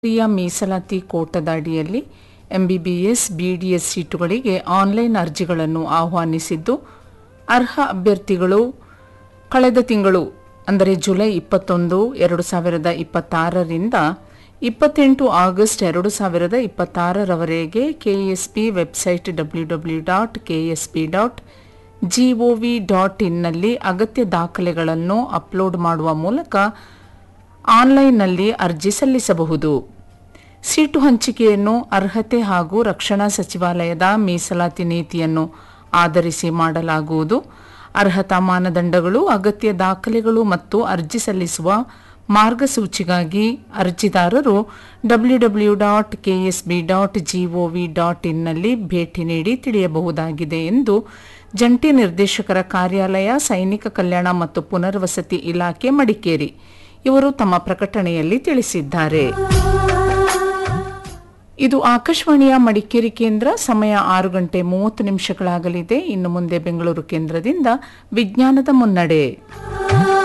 ರಾಷ್ಟ್ರೀಯ ಮೀಸಲಾತಿ ಕೋಟದ ಅಡಿಯಲ್ಲಿ ಎಂಬಿಬಿಎಸ್ ಬಿಡಿಎಸ್ ಸೀಟುಗಳಿಗೆ ಆನ್ಲೈನ್ ಅರ್ಜಿಗಳನ್ನು ಆಹ್ವಾನಿಸಿದ್ದು ಅರ್ಹ ಅಭ್ಯರ್ಥಿಗಳು ಕಳೆದ ತಿಂಗಳು ಅಂದರೆ ಜುಲೈ ಇಪ್ಪತ್ತೊಂದು ಎರಡು ಸಾವಿರದ ಇಪ್ಪತ್ತಾರರಿಂದ ಇಪ್ಪತ್ತೆಂಟು ಆಗಸ್ಟ್ ಎರಡು ಸಾವಿರದ ಇಪ್ಪತ್ತಾರರವರೆಗೆ KSP website W W dot KSP dot gov ಡಾಟ್ ಇನ್ನಲ್ಲಿ ಅಗತ್ಯ ದಾಖಲೆಗಳನ್ನು ಅಪ್ಲೋಡ್ ಮಾಡುವ ಮೂಲಕ ಆನ್ಲೈನ್ನಲ್ಲಿ ಅರ್ಜಿ ಸಲ್ಲಿಸಬಹುದು ಸೀಟು ಹಂಚಿಕೆಯನ್ನು ಅರ್ಹತೆ ಹಾಗೂ ರಕ್ಷಣಾ ಸಚಿವಾಲಯದ ಮೀಸಲಾತಿ ನೀತಿಯನ್ನು ಆಧರಿಸಿ ಮಾಡಲಾಗುವುದು ಅರ್ಹತಾ ಮಾನದಂಡಗಳು ಅಗತ್ಯ ದಾಖಲೆಗಳು ಮತ್ತು ಅರ್ಜಿ ಸಲ್ಲಿಸುವ ಮಾರ್ಗಸೂಚಿಗಾಗಿ ಅರ್ಜಿದಾರರು W W dot KSB dot gov ಡಾಟ್ ಇನ್ನಲ್ಲಿ ಭೇಟಿ ನೀಡಿ ತಿಳಿಯಬಹುದಾಗಿದೆ ಎಂದು ಜಂಟಿ ನಿರ್ದೇಶಕರ ಕಾರ್ಯಾಲಯ ಸೈನಿಕ ಕಲ್ಯಾಣ ಮತ್ತು ಪುನರ್ವಸತಿ ಇಲಾಖೆ ಮಡಿಕೇರಿ ಇವರು ತಮ್ಮ ಪ್ರಕಟಣೆಯಲ್ಲಿ ತಿಳಿಸಿದ್ದಾರೆ ಇದು ಆಕಾಶವಾಣಿಯ ಮಡಿಕೇರಿ ಕೇಂದ್ರ ಸಮಯ ಆರು ಗಂಟೆ ಮೂವತ್ತು ನಿಮಿಷಗಳಾಗಲಿದೆ ಇನ್ನು ಮುಂದೆ ಬೆಂಗಳೂರು ಕೇಂದ್ರದಿಂದ ವಿಜ್ಞಾನದ ಮುನ್ನಡೆ